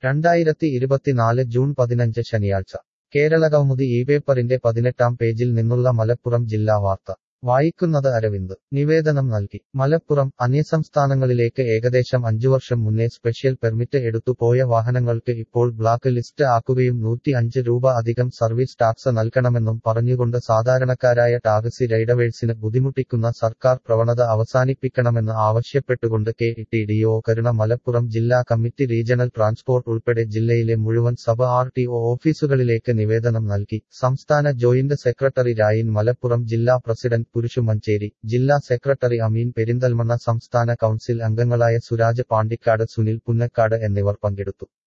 രണ്ടായിരത്തി ഇരുപത്തിനാല് ജൂൺ പതിനഞ്ച് ശനിയാഴ്ച കേരളകൗമുദി ഈ പേപ്പറിന്റെ പതിനെട്ടാം പേജിൽ നിന്നുള്ള മലപ്പുറം ജില്ലാ വാർത്ത വായിക്കുന്നത് അരവിന്ദ് നിവേദനം നൽകി മലപ്പുറം അന്യസംസ്ഥാനങ്ങളിലേക്ക് ഏകദേശം അഞ്ചു വർഷം മുന്നേ സ്പെഷ്യൽ പെർമിറ്റ് എടുത്തു പോയ വാഹനങ്ങൾക്ക് ഇപ്പോൾ ബ്ലാക്ക് ലിസ്റ്റ് ആക്കുകയും നൂറ്റി അഞ്ച് രൂപ അധികം സർവീസ് ടാക്സ് നൽകണമെന്നും പറഞ്ഞുകൊണ്ട് സാധാരണക്കാരായ ടാക്സി റൈഡവേഴ്സിന് ബുദ്ധിമുട്ടിക്കുന്ന സർക്കാർ പ്രവണത അവസാനിപ്പിക്കണമെന്ന് ആവശ്യപ്പെട്ടുകൊണ്ട് K T D O Karuna Malappuram ജില്ലാ കമ്മിറ്റി റീജണൽ ട്രാൻസ്പോർട്ട് ഉൾപ്പെടെ ജില്ലയിലെ മുഴുവൻ സബ ആർ ടി ഒ ഓഫീസുകളിലേക്ക് നിവേദനം നൽകി സംസ്ഥാന ജോയിന്റ് സെക്രട്ടറി രായിൻ മലപ്പുറം ജില്ലാ പ്രസിഡന്റ് പുരുഷു മഞ്ചേരി ജില്ലാ സെക്രട്ടറി അമീൻ പെരിന്തൽമണ്ണ സംസ്ഥാന കൗൺസിൽ അംഗങ്ങളായ സുരാജ് പാണ്ടിക്കാട് സുനിൽ പുന്നക്കാട് എന്നിവർ പങ്കെടുത്തു